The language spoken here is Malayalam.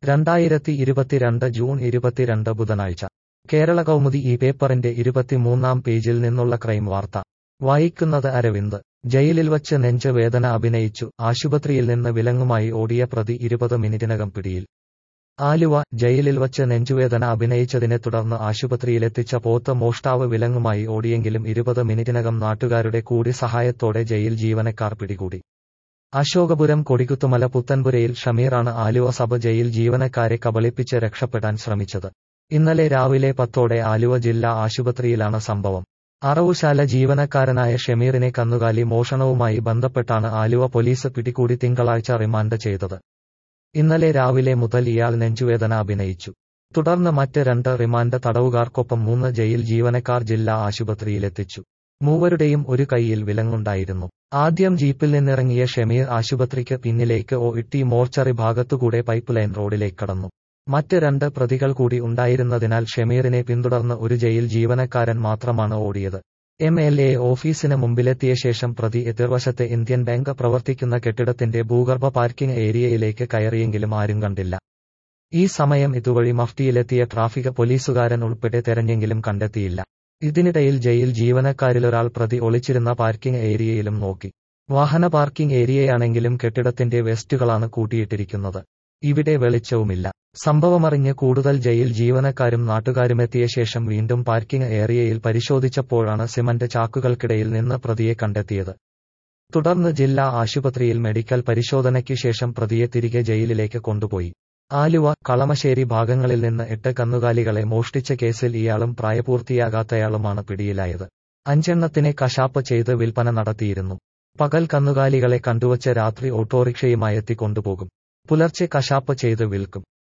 രണ്ടായിരത്തി ഇരുപത്തിരണ്ട് ജൂൺ ഇരുപത്തിരണ്ട് ബുധനാഴ്ച കേരള കൗമുദി ഈ പേപ്പറിന്റെ ഇരുപത്തിമൂന്നാം പേജിൽ നിന്നുള്ള ക്രൈം വാർത്ത വായിക്കുന്നത് അരവിന്ദ് ജയിലിൽ വച്ച് നെഞ്ച് വേദന അഭിനയിച്ചു ആശുപത്രിയിൽ നിന്ന് വിലങ്ങുമായി ഓടിയ പ്രതി ഇരുപത് മിനിറ്റിനകം പിടിയിൽ ആലുവ ജയിലിൽ വച്ച് നെഞ്ചുവേദന അഭിനയിച്ചതിനെ തുടർന്ന് ആശുപത്രിയിലെത്തിച്ച പോത്ത് മോഷ്ടാവ് വിലങ്ങുമായി ഓടിയെങ്കിലും ഇരുപത് മിനിറ്റിനകം നാട്ടുകാരുടെ കൂടി സഹായത്തോടെ ജയിൽ ജീവനക്കാർ പിടികൂടി അശോകപുരം കൊടികുത്തുമല പുത്തൻപുരയിൽ ഷമീറാണ് ആലുവ സബ് ജയിൽ ജീവനക്കാരെ കബളിപ്പിച്ച് രക്ഷപ്പെടാൻ ശ്രമിച്ചത് ഇന്നലെ രാവിലെ പത്തോടെ ആലുവ ജില്ലാ ആശുപത്രിയിലാണ് സംഭവം അറവുശാല ജീവനക്കാരനായ ഷമീറിനെ കന്നുകാലി മോഷണവുമായി ബന്ധപ്പെട്ടാണ് ആലുവ പോലീസ് പിടികൂടി തിങ്കളാഴ്ച റിമാൻഡ് ചെയ്തത് ഇന്നലെ രാവിലെ മുതൽ ഇയാൾ നെഞ്ചുവേദന അഭിനയിച്ചു തുടർന്ന് മറ്റ് രണ്ട് റിമാൻഡ് തടവുകാർക്കൊപ്പം മൂന്ന് ജയിൽ ജീവനക്കാർ ജില്ലാ ആശുപത്രിയിലെത്തിച്ചു മൂവരുടെയും ഒരു കൈയിൽ വിലങ്ങുണ്ടായിരുന്നു ആദ്യം ജീപ്പിൽ നിന്നിറങ്ങിയ ഷമീർ ആശുപത്രിക്ക് പിന്നിലേക്ക് ഒ ഇട്ടി മോർച്ചറി ഭാഗത്തുകൂടെ പൈപ്പ് ലൈൻ റോഡിലേക്ക് കടന്നു മറ്റ് രണ്ട് പ്രതികൾ കൂടി ഉണ്ടായിരുന്നതിനാൽ ഷമീറിനെ പിന്തുടർന്ന് ഒരു ജയിൽ ജീവനക്കാരൻ മാത്രമാണ് ഓടിയത് എം എൽ എ ഓഫീസിന് മുമ്പിലെത്തിയ ശേഷം പ്രതി എതിർവശത്തെ ഇന്ത്യൻ ബാങ്ക് പ്രവർത്തിക്കുന്ന കെട്ടിടത്തിന്റെ ഭൂഗർഭ പാർക്കിംഗ് ഏരിയയിലേക്ക് കയറിയെങ്കിലും ആരും കണ്ടില്ല ഈ സമയം ഇതുവഴി മഫ്റ്റിയിലെത്തിയ ട്രാഫിക് പോലീസുകാരൻ ഉൾപ്പെടെ തെരഞ്ഞെങ്കിലും കണ്ടെത്തിയില്ല ഇതിനിടയിൽ ജയിൽ ജീവനക്കാരിലൊരാൾ പ്രതി ഒളിച്ചിരുന്ന പാർക്കിംഗ് ഏരിയയിലും നോക്കി വാഹന പാർക്കിംഗ് ഏരിയയാണെങ്കിലും കെട്ടിടത്തിന്റെ വേസ്റ്റുകളാണ് കൂട്ടിയിട്ടിരിക്കുന്നത് ഇവിടെ വെളിച്ചവുമില്ല സംഭവമറിഞ്ഞ് കൂടുതൽ ജയിൽ ജീവനക്കാരും നാട്ടുകാരുമെത്തിയ ശേഷം വീണ്ടും പാർക്കിംഗ് ഏരിയയിൽ പരിശോധിച്ചപ്പോഴാണ് സിമന്റ് ചാക്കുകൾക്കിടയിൽ നിന്ന് പ്രതിയെ കണ്ടെത്തിയത് തുടർന്ന് ജില്ലാ ആശുപത്രിയിൽ മെഡിക്കൽ പരിശോധനയ്ക്കു ശേഷം പ്രതിയെ തിരികെ ജയിലിലേക്ക് കൊണ്ടുപോയി ആലുവ കളമശ്ശേരി ഭാഗങ്ങളിൽ നിന്ന് എട്ട് കന്നുകാലികളെ മോഷ്ടിച്ച കേസിൽ ഇയാളും പ്രായപൂർത്തിയാകാത്തയാളുമാണ് പിടിയിലായത് അഞ്ചെണ്ണത്തിനെ കശാപ്പ് ചെയ്ത് വിൽപ്പന നടത്തിയിരുന്നു പകൽ കന്നുകാലികളെ കണ്ടുവച്ച് രാത്രി ഓട്ടോറിക്ഷയുമായി എത്തിക്കൊണ്ടുപോകും പുലർച്ചെ കശാപ്പ് ചെയ്ത് വിൽക്കും